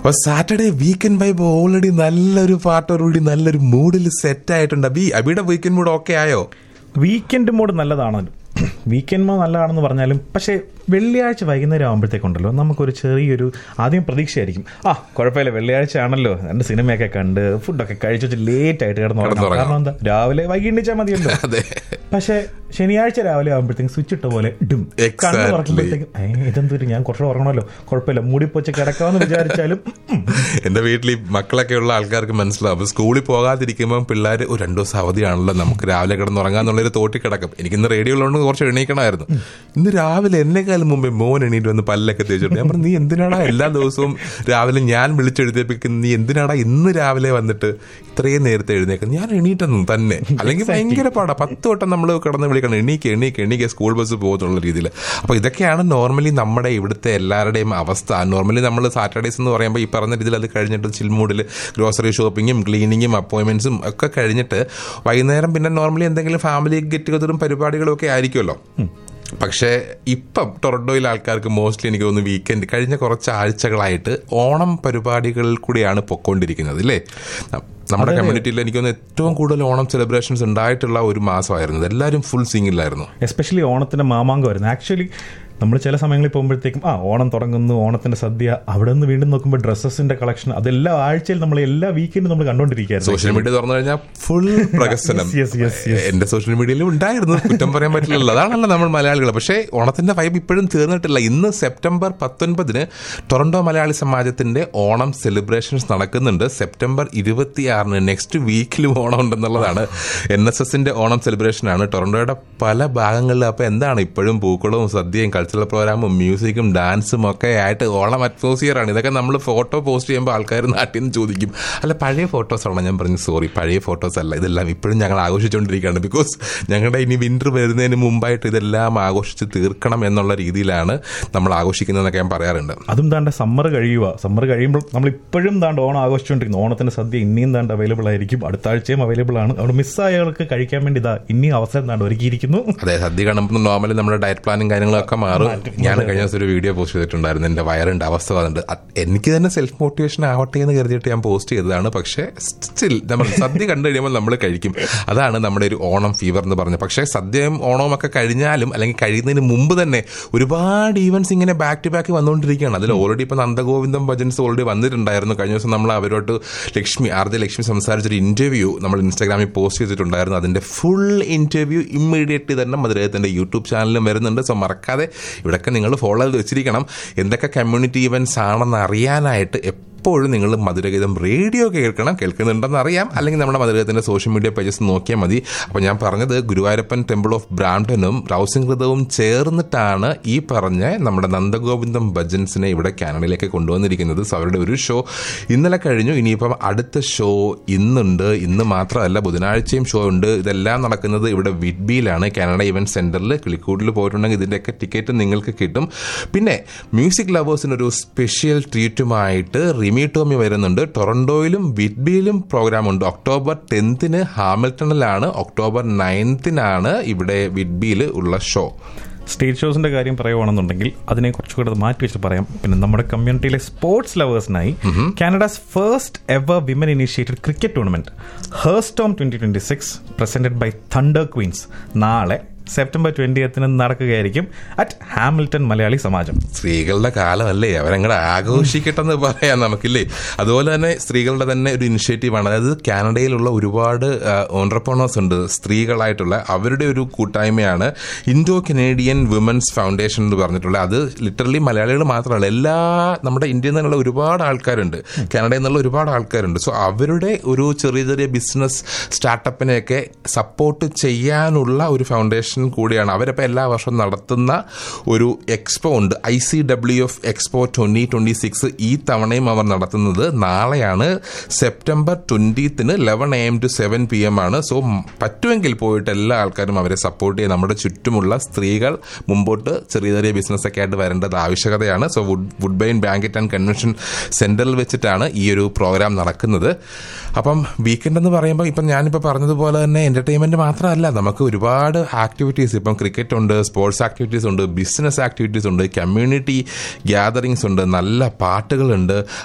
അപ്പൊ Saturday weekend vibe already നല്ലൊരു പാട്ടോടുകൂടി നല്ലൊരു മൂഡിൽ സെറ്റ് ആയിട്ടുണ്ട് അബി അബിയുടെ വീക്കെൻഡ് മൂഡ് ഓക്കെ ആയോ വീക്കെൻഡ് മോഡ് നല്ലതാണല്ലോ വീക്കെൻഡ് മോഡ് നല്ലതാണെന്ന് പറഞ്ഞാലും പക്ഷേ വെള്ളിയാഴ്ച വൈകുന്നേരം ആകുമ്പോഴത്തേക്കുണ്ടല്ലോ നമുക്കൊരു ചെറിയൊരു ആദ്യം പ്രതീക്ഷയായിരിക്കും ആ കുഴപ്പമില്ല വെള്ളിയാഴ്ച ആണല്ലോ രണ്ട് സിനിമയൊക്കെ കണ്ട് ഫുഡൊക്കെ കഴിച്ചു ലേറ്റ് ആയിട്ട് കിടന്നു കിടന്നുറങ്ങാം. കാരണം എന്താ രാവിലെ വൈകിണ്ടിച്ചാൽ മതിയല്ലോ അതെ പക്ഷേ ശനിയാഴ്ച രാവിലെ ആകുമ്പോഴത്തേക്കും സ്വിച്ച് ഇട്ട പോലെ ഡും Exactly. കണ്ണു തുറക്കുമ്പോഴത്തേക്കും ഏ ഇതെന്തൊരു ഞാൻ കുറച്ച് ഉറങ്ങണമല്ലോ കുഴപ്പമില്ല മൂടിപ്പൊച്ച് കിടക്കാമെന്ന് വിചാരിച്ചാലും ഉം, എന്റെ വീട്ടിൽ ഈ മക്കളൊക്കെ ഉള്ള ആൾക്കാർക്ക് മനസ്സിലാവും അപ്പൊ സ്കൂളിൽ പോകാതിരിക്കുമ്പോൾ പിള്ളേർ ഒരു രണ്ടു ദിവസം അവധിയാണല്ലോ നമുക്ക് രാവിലെ കിടന്നുറങ്ങാന്നുള്ളൊരു തോട്ടി കിടക്കും എനിക്കിന്ന് റേഡിയോ ഉള്ളതുകൊണ്ട് കുറച്ച് എണീക്കണമായിരുന്നു ഇന്ന് രാവിലെ എന്നെക്കാളും മുമ്പേ മോൻ എണീറ്റ് വന്ന് പല്ലൊക്കെ തേച്ചിട്ട് ഞാൻ പറഞ്ഞു നീ എന്തിനാടാ എല്ലാ ദിവസവും രാവിലെ ഞാൻ വിളിച്ചെഴുതേപ്പിക്കുന്ന നീ എന്തിനാടാ ഇന്ന് രാവിലെ വന്നിട്ട് ഇത്രയും നേരത്തെ എഴുന്നേക്കുന്നത് ഞാൻ എണീറ്റെന്നു തന്നെ അല്ലെങ്കിൽ ഭയങ്കര പാടാ പത്ത് വട്ടം നമ്മൾ കിടന്ന് വിളിക്കണം എണീക്ക് എണീക്ക് എണീക്ക് സ്കൂൾ ബസ് പോകുന്നുള്ള രീതിയിൽ അപ്പൊ ഇതൊക്കെയാണ് നോർമലി നമ്മുടെ ഇവിടുത്തെ എല്ലാവരുടെയും അവസ്ഥ നോർമലി നമ്മൾ സാറ്റർഡേസ് എന്ന് പറയുമ്പോൾ ഈ പറഞ്ഞ രീതിയിൽ അത് കഴിഞ്ഞിട്ട് ചിൽമൂഡിൽ ഗ്രോസറി ഷോപ്പിങ്ങും ക്ലീനിങ്ങും അപ്പോയിന്റ്മെന്റ്സും ഒക്കെ കഴിഞ്ഞിട്ട് വൈകുന്നേരം പിന്നെ നോർമലി എന്തെങ്കിലും ഫാമിലി ഗെറ്റ് ടുഗതറും പരിപാടികളും ഒക്കെ ആയിരിക്കുമല്ലോ പക്ഷേ ഇപ്പം ടൊറന്റോയിലെ ആൾക്കാർക്ക് മോസ്റ്റ്ലി എനിക്ക് തോന്നുന്നു വീക്കെൻഡ് കഴിഞ്ഞ കുറച്ച് ആഴ്ചകളായിട്ട് ഓണം പരിപാടികളിൽ കൂടിയാണ് പൊക്കോണ്ടിരിക്കുന്നത് അല്ലേ നമ്മുടെ കമ്മ്യൂണിറ്റിയിൽ എനിക്ക് തോന്നുന്നു ഏറ്റവും കൂടുതൽ ഓണം സെലിബ്രേഷൻസ് ഉണ്ടായിട്ടുള്ള ഒരു മാസമായിരുന്നു എല്ലാവരും ഫുൾ സിംഗിലായിരുന്നു എസ്പെഷ്യലി ഓണത്തിന്റെ മാമാങ്കം വരുന്നത് ആക്ച്വലി നമ്മൾ ചില സമയങ്ങളിൽ പോകുമ്പോഴത്തേക്കും ആ ഓണം തുടങ്ങുന്നു ഓണത്തിന്റെ സദ്യ അവിടെ നിന്ന് വീണ്ടും നോക്കുമ്പോൾ ഡ്രസ്സസിന്റെ കളക്ഷൻ അതെല്ലാ ആഴ്ചയിൽ നമ്മൾ എല്ലാ വീക്കെൻഡും നമ്മൾ കണ്ടുകൊണ്ടിരിക്കുകയായിരുന്നു സോഷ്യൽ മീഡിയ തുറന്നു കഴിഞ്ഞാൽ ഫുൾ പ്രകസനം Yes, yes, yes. എന്റെ സോഷ്യൽ മീഡിയയിലും ഉണ്ടായിരുന്നു കുറ്റം പറയാൻ പറ്റില്ലല്ലോ അതാണല്ലോ നമ്മൾ മലയാളികൾ പക്ഷേ ഓണത്തിന്റെ വൈബ് ഇപ്പോഴും തീർന്നിട്ടില്ല ഇന്ന് സെപ്റ്റംബർ പത്തൊൻപതിന് ടൊറന്റോ മലയാളി സമാജത്തിന്റെ ഓണം സെലിബ്രേഷൻസ് നടക്കുന്നുണ്ട് സെപ്റ്റംബർ ഇരുപത്തിയാറിന് നെക്സ്റ്റ് വീക്കിലും ഓണം ഉണ്ടെന്നുള്ളതാണ് എൻ എസ് എസിന്റെ ഓണം സെലിബ്രേഷൻ ആണ് ടൊറന്റോയുടെ പല ഭാഗങ്ങളിലും അപ്പൊ എന്താണ് ഇപ്പോഴും പൂക്കളവും സദ്യയും കൾച്ചറൽ പ്രോഗ്രാമും മ്യൂസിക്കും ഡാൻസും ഒക്കെ ആയിട്ട് ഓണം അറ്റ്മോസ്ഫിയർ ആണ് ഇതൊക്കെ നമ്മൾ ഫോട്ടോ പോസ്റ്റ് ചെയ്യുമ്പോൾ ആൾക്കാർ നാട്ടിൽ നിന്ന് ചോദിക്കും അല്ല പഴയ ഫോട്ടോസ് ആണോ ഞാൻ പറഞ്ഞു സോറി പഴയ ഫോട്ടോസ് അല്ല ഇതെല്ലാം ഇപ്പോഴും ഞങ്ങൾ ആഘോഷിച്ചുകൊണ്ടിരിക്കുകയാണ് ബിക്കോസ് ഞങ്ങളുടെ ഇനി വിന്റർ വരുന്നതിന് മുമ്പായിട്ട് ഇതെല്ലാം ആഘോഷിച്ച് തീർക്കണം എന്നുള്ള രീതിയിലാണ് നമ്മൾ ആഘോഷിക്കുന്നതെന്നൊക്കെ ഞാൻ പറയാറുണ്ട് അതും താണ്ട സമ്മർ കഴിയുക സമ്മർ കഴിയുമ്പോൾ നമ്മൾ ഇപ്പോഴും താണ്ട് ഓണം ആഘോഷിച്ചുകൊണ്ടിരിക്കുന്നു ഓണത്തിന്റെ സദ്യ ഇനിയും താണ്ട് അവൈലബിൾ ആയിരിക്കും അടുത്ത ആഴ്ചയും അവൈലബിൾ ആണ് അവിടെ മിസ്സായവർക്ക് കഴിക്കാൻ വേണ്ടി ഇതാ ഇനിയും അവസരം താണ്ട് ഒരുക്കിയിരിക്കുന്നു അതെ സദ്യ കാണുമ്പോൾ നോർമലി നമ്മുടെ ഡയറ്റ് പ്ലാനും കാര്യങ്ങളൊക്കെ മാറും ഞാൻ കഴിഞ്ഞ ദിവസം ഒരു വീഡിയോ പോസ്റ്റ് ചെയ്തിട്ടുണ്ടായിരുന്നു എന്റെ വയറിന്റെ അവസ്ഥ വന്നിട്ട് അത് എനിക്ക് തന്നെ സെൽഫ് മോട്ടിവേഷൻ ആവട്ടെ എന്ന് കരുതിയിട്ട് ഞാൻ പോസ്റ്റ് ചെയ്തതാണ് പക്ഷേ സ്റ്റിൽ നമ്മൾ സദ്യ കണ്ടു കഴിയുമ്പോൾ നമ്മൾ കഴിക്കും അതാണ് നമ്മുടെ ഒരു ഓണം ഫീവർ എന്ന് പറഞ്ഞത് പക്ഷേ സദ്യയും ഓണവും ഒക്കെ കഴിഞ്ഞാലും അല്ലെങ്കിൽ കഴിയുന്നതിന് മുമ്പ് തന്നെ ഒരുപാട് ഈവൻസ് ഇങ്ങനെ ബാക്ക് ടു ബാക്ക് വന്നുകൊണ്ടിരിക്കുകയാണ് അതിൽ ഓൾറെഡി ഇപ്പൊ നന്ദഗോവിന്ദം ഭജൻസ് ഓൾറെഡി വന്നിട്ടുണ്ടായിരുന്നു കഴിഞ്ഞ ദിവസം നമ്മൾ അവരോട്ട് ലക്ഷ്മി ആർ ജെ ലക്ഷ്മി സംസാരിച്ചൊരു ഇന്റർവ്യൂ നമ്മൾ ഇൻസ്റ്റാഗ്രാമിൽ പോസ്റ്റ് ചെയ്തിട്ടുണ്ടായിരുന്നു അതിന്റെ ഫുൾ ഇന്റർവ്യൂ ഇമ്മീഡിയറ്റ്ലി തന്നെ മധുരത്തിന്റെ യൂട്യൂബ് ചാനലിലും വരുന്നുണ്ട് സോ മറക്കാതെ ഇവിടെയൊക്കെ നിങ്ങൾ ഫോളോ ചെയ്ത് വെച്ചിരിക്കണം എന്തൊക്കെ കമ്മ്യൂണിറ്റി ഇവന്റ്സ് ആണെന്ന് അറിയാനായിട്ട് എപ്പോഴും നിങ്ങൾ മധുരഗീതം റേഡിയോ കേൾക്കണം കേൾക്കുന്നുണ്ടെന്ന് അറിയാം അല്ലെങ്കിൽ നമ്മുടെ മധുരഗീതത്തിന്റെ സോഷ്യൽ മീഡിയ പേജസ് നോക്കിയാൽ മതി അപ്പോൾ ഞാൻ പറഞ്ഞത് ഗുരുവായൂരപ്പൻ ടെമ്പിൾ ഓഫ് ബ്രാംപ്ടനും റൗസിംഗ് ഹൃദവും ചേർന്നിട്ടാണ് ഈ പറഞ്ഞ നമ്മുടെ നന്ദഗോവിന്ദം ഭജൻസിനെ ഇവിടെ കാനഡയിലേക്ക് കൊണ്ടുവന്നിരിക്കുന്നത് സോ അവരുടെ ഒരു ഷോ ഇന്നലെ കഴിഞ്ഞു ഇനിയിപ്പം അടുത്ത ഷോ ഇന്നുണ്ട് ഇന്ന് മാത്രമല്ല ബുധനാഴ്ചയും ഷോ ഉണ്ട് ഇതെല്ലാം നടക്കുന്നത് ഇവിടെ വിഡ്ബിയിലാണ് കാനഡ ഇവന്റ് സെന്ററിൽ കിളിക്കൂട്ടിൽ പോയിട്ടുണ്ടെങ്കിൽ ഇതിന്റെയൊക്കെ ടിക്കറ്റ് നിങ്ങൾക്ക് കിട്ടും പിന്നെ മ്യൂസിക് ലവേഴ്സിനൊരു സ്പെഷ്യൽ ട്രീറ്റുമായിട്ട് റിമി ടോമി വരുന്നുണ്ട് ടൊറന്റോയിലും വിഡ്ബിയിലും പ്രോഗ്രാം ഉണ്ട് ഒക്ടോബർ ടെൻത്തിന് ഹാമിൽട്ടണിലാണ് ഒക്ടോബർ നയൻത്തിനാണ് ഇവിടെ വിഡ്ബിയിൽ ഉള്ള ഷോ സ്റ്റേജ് ഷോസിന്റെ കാര്യം പറയുവാണെന്നുണ്ടെങ്കിൽ അതിനെ കുറച്ചുകൂടെ മാറ്റി വെച്ച് പറയാം പിന്നെ നമ്മുടെ കമ്മ്യൂണിറ്റിയിലെ സ്പോർട്സ് ലവേഴ്സിനായി Canada's first ever women initiated cricket tournament Herstorm twenty twenty six presented by Thunder Queens നാളെ സെപ്റ്റംബർ ട്വന്റിയത്തിന് നടക്കുകയായിരിക്കും അറ്റ് ഹാമിൽട്ടൺ മലയാളി സമാജം സ്ത്രീകളുടെ കാലമല്ലേ അവരങ്ങടെ ആഘോഷിക്കട്ടെന്ന് പറയാം നമുക്കില്ലേ അതുപോലെ തന്നെ സ്ത്രീകളുടെ തന്നെ ഒരു ഇനിഷ്യേറ്റീവാണ് അതായത് കാനഡയിലുള്ള ഒരുപാട് ഓൺട്രപ്രണേഴ്സ് ഉണ്ട് സ്ത്രീകളായിട്ടുള്ള അവരുടെ ഒരു കൂട്ടായ്മയാണ് ഇൻഡോ കനേഡിയൻ വിമൻസ് ഫൗണ്ടേഷൻ എന്ന് പറഞ്ഞിട്ടുള്ള അത് ലിറ്ററലി മലയാളികൾ മാത്രമല്ല എല്ലാ നമ്മുടെ ഇന്ത്യയിൽ നിന്നുള്ള ഒരുപാട് ആൾക്കാരുണ്ട് കാനഡയിൽ നിന്നുള്ള ഒരുപാട് ആൾക്കാരുണ്ട് സോ അവരുടെ ഒരു ചെറിയ ചെറിയ ബിസിനസ് സ്റ്റാർട്ടപ്പിനെയൊക്കെ സപ്പോർട്ട് ചെയ്യാനുള്ള ഒരു ഫൗണ്ടേഷൻ കൂടിയാണ് അവരപ്പോൾ എല്ലാ വർഷവും നടത്തുന്ന ഒരു എക്സ്പോ ഉണ്ട് I C W F expo twenty twenty six ഈ തവണയും അവർ നടത്തുന്നത് നാളെയാണ് സെപ്റ്റംബർ ട്വന്റീത്തിന് eleven A M to seven P M ആണ് സോ പറ്റുമെങ്കിൽ പോയിട്ട് എല്ലാ ആൾക്കാരും അവരെ സപ്പോർട്ട് ചെയ്യുക നമ്മുടെ ചുറ്റുമുള്ള സ്ത്രീകൾ മുമ്പോട്ട് ചെറിയ ചെറിയ ബിസിനസ് ഒക്കെ ആയിട്ട് വരേണ്ടത് ആവശ്യകതയാണ് so wood Woodbine banquet and convention സെന്ററിൽ വെച്ചിട്ടാണ് ഈ ഒരു പ്രോഗ്രാം നടക്കുന്നത് അപ്പം വീക്കെൻഡ് എന്ന് പറയുമ്പോൾ ഇപ്പം ഞാനിപ്പോൾ പറഞ്ഞതുപോലെ തന്നെ എന്റർടൈൻമെന്റ് മാത്രമല്ല നമുക്ക് ഒരുപാട് ആക്ടിവിറ്റീസ് ഇപ്പം ക്രിക്കറ്റ് ഉണ്ട് സ്പോർട്സ് ആക്ടിവിറ്റീസ് ഉണ്ട് ബിസിനസ് ആക്ടിവിറ്റീസ് ഉണ്ട് കമ്മ്യൂണിറ്റി ഗ്യാതറിങ്സ് ഉണ്ട് നല്ല പാട്ടുകളുണ്ട്